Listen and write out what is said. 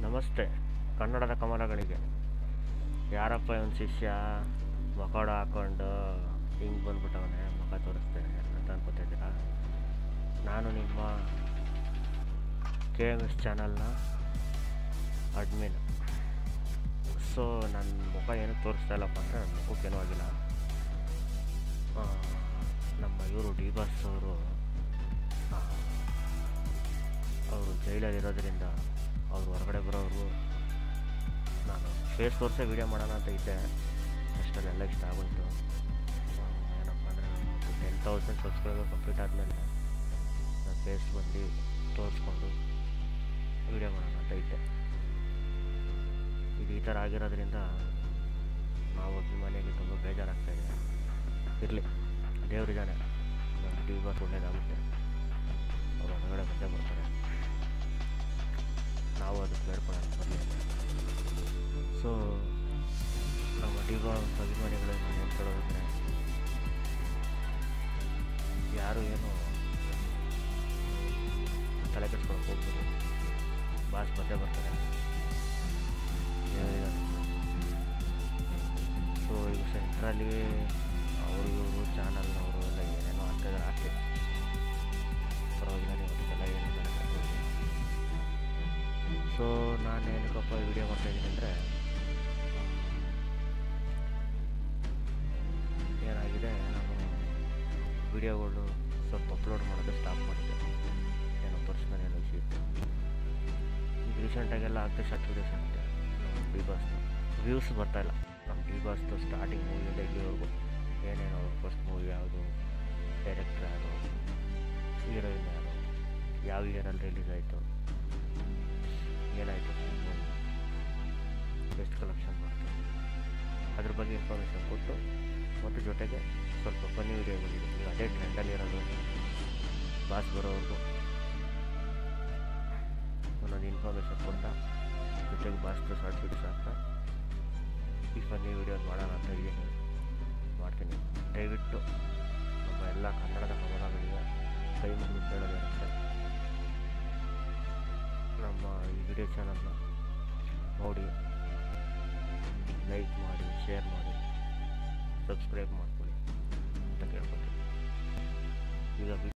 ನಮಸ್ತೆ ಕನ್ನಡದ ಕಮಲಗಳಿಗೆ ಯಾರಪ್ಪ ಇವನು ಶಿಷ್ಯ ಮಕೋಡ ಹಾಕ್ಕೊಂಡು ಹಿಂಗೆ ಬಂದ್ಬಿಟ್ಟವನೆ ಮುಖ ತೋರಿಸ್ತೇನೆ ಅಂತ ಅನ್ಕೋತಿದ್ದೀರಾ ನಾನು ನಿಮ್ಮ ಕೆ ಎಮ್ ಎಸ್ ಚಾನಲ್ನ ಅಡ್ಮಿನ್ ಸೊ ನನ್ನ ಮುಖ ಏನು ತೋರಿಸ್ತಾ ಇಲ್ಲಪ್ಪ ಅಂದರೆ ನನ್ನ ಮುಖಕ್ಕೇನೂ ಆಗಿಲ್ಲ ಆ, ನಮ್ಮ ಇವರು ಡಿ ಬಾಸ್ ಅವರು ಅವರು ಜೈಲಲ್ಲಿರೋದ್ರಿಂದ ಅವ್ರು ಹೊರಗಡೆ ಬರೋರು ನಾನು ಫೇಸ್ ತೋರಿಸೇ ವೀಡಿಯೋ ಮಾಡೋಣ ಅಂತ ಇದ್ದೆ ಅಷ್ಟಲ್ಲೆಲ್ಲ ಇಷ್ಟ ಆಗೋಯ್ತು ಆ, ಏನಪ್ಪ ಅಂದರೆ ಟೆನ್ ತೌಸಂಡ್ ಸಬ್ಸ್ಕ್ರೈಬರ್ ಕಂಪ್ಲೀಟ್ ಆದಮೇಲೆ ನಾನು ಫೇಸ್ ಬಂದು ತೋರಿಸ್ಕೊಂಡು ವೀಡಿಯೋ ಮಾಡೋಣ ಅಂತ ಇದ್ದೆ ಇದು ಈ ಥರ ಆಗಿರೋದ್ರಿಂದ ನಾವು ಅಭಿಮಾನಿಗೆ ತುಂಬ ಬೇಜಾರಾಗ್ತಾ ಇದೆ ಇರಲಿ ದೇವರಿದ್ದಾನೆ ನಮ್ಮ ಡಿ ಬಾಸ್ ಒಳ್ಳೇದಾಗುತ್ತೆ ಅವ್ರು ಹೊರಗಡೆ ಬಂದೇ ಬರ್ತಾರೆ ನಾವು ಅದಕ್ಕೆ ಬೇಡ್ಕೊಳ್ಳೋಣ ಬರಲಿ ಸೊ ನಮ್ಮ ಡಿ ಬಾಸ್ ಅಭಿಮಾನಿಗಳನ್ನು ಹೇಳ್ಕೊಳ್ಳೋದಂದರೆ ಯಾರು ಏನು ತಲೆ ಕೆಡ್ಸ್ಕೊಳಕ್ಕೆ ಹೋಗ್ಬೋದು ಬಾಸ್ ಬಂದೇ ಬರ್ತಾರೆ ಸೊ ಈಗ ಸೆಂಟ್ರಲ್ಲಿ ಅವರು ಇವರು ಚಾನಲ್ನವರು ಎಲ್ಲ ಏನೇನೋ ಆಗ್ತಿದ್ದಾರೆ ಆಗ್ತಿದೆ ಪರವಾಗಿಲ್ಲ ನೀವು ಅದಕ್ಕೆಲ್ಲ ಏನು ತಲೆ ಕೆಡ್ಸ್ಕೊಬೇಡಿ. ಸೊ ನಾನು ಏನಕ್ಕಪ್ಪ ವಿಡಿಯೋ ಮಾಡ್ತಾಯಿದ್ದೀನಿ ಅಂದರೆ ಏನಾಗಿದೆ ನಾನು ವಿಡಿಯೋಗಳು ಸ್ವಲ್ಪ ಅಪ್ಲೋಡ್ ಮಾಡೋದು ಸ್ಟಾಪ್ ಮಾಡಿದ್ದೆ ಏನೋ ಪರ್ಸ್ನಲ್ ಏನೋ ವಿಷಯ ಇತ್ತು ಈಗ ರೀಸೆಂಟಾಗೆಲ್ಲ ಆಗ್ತದೆ ಶಾರ್ಟ್ ವೀಡಿಯೋಸ್ ಆಗ್ತದೆ ನಮ್ಮ ಡಿ ಬಾಸ್ನ ವ್ಯೂಸ್ ಬರ್ತಾಯಿಲ್ಲ ನಮ್ಮ ಡಿ ಬಾಸ್ದು ಸ್ಟಾರ್ಟಿಂಗ್ ಮೂವಿಯಿಂದ ಇಲ್ಲಿವರೆಗೂ ಏನೇನು ಅವ್ರ ಫಸ್ಟ್ ಮೂವಿ ಯಾವುದು ಡೈರೆಕ್ಟ್ರ್ ಯಾರು ಹೀರೋಯಿನ್ ಯಾರು ಯಾವ ಇಯರಲ್ಲಿ ರಿಲೀಸ್ ಆಯಿತು ಏನಾಯಿತು ಮೂವಿ ಎಷ್ಟು ಕಲೆಕ್ಷನ್ ಮಾಡ್ತು ಅದ್ರ ಬಗ್ಗೆ ಇನ್ಫಾರ್ಮೇಷನ್ ಕೊಟ್ಟು ಮತ್ತು ಜೊತೆಗೆ ಸ್ವಲ್ಪ ಫನ್ನಿ ವಿಡಿಯೋಗಳಿದೆ ಈಗ ಅದೇ ಟ್ರೆಂಡಲ್ಲಿ ಇರೋದು ಬಾಸ್ ಬರೋವರೆಗೂ ಒಂದೊಂದು ಇನ್ಫಾರ್ಮೇಷನ್ ಕೊಟ್ಟ ಜೊತೆಗೆ ಬಾಸ್ದು ಶಾರ್ಟ್ ವೀಡಿಯೋಸ್ ಹಾಕ್ತಾ ಈ ಫನ್ನಿ ವೀಡಿಯೋಸ್ ಮಾಡೋಣ ಅಂತ ಇದ್ದೀನಿ ಮಾಡ್ತೀನಿ ದಯವಿಟ್ಟು ನಮ್ಮ ಎಲ್ಲ ಕನ್ನಡದ ಕಮಲಗಳಿಗೆ ಕೈ ಮುಗಿದು ಕೇಳೋದೇನಂದರೆ ನಮ್ಮ ಈ ವಿಡಿಯೋ ಚಾನಲ್ನ ನೋಡಿ ಲೈಕ್ ಮಾಡಿ ಶೇರ್ ಮಾಡಿ ಸಬ್ಸ್ಕ್ರೈಬ್ ಮಾಡ್ಕೊಳ್ಳಿ ಅಂತ ಕೇಳ್ಕೊತೀನಿ ಈಗ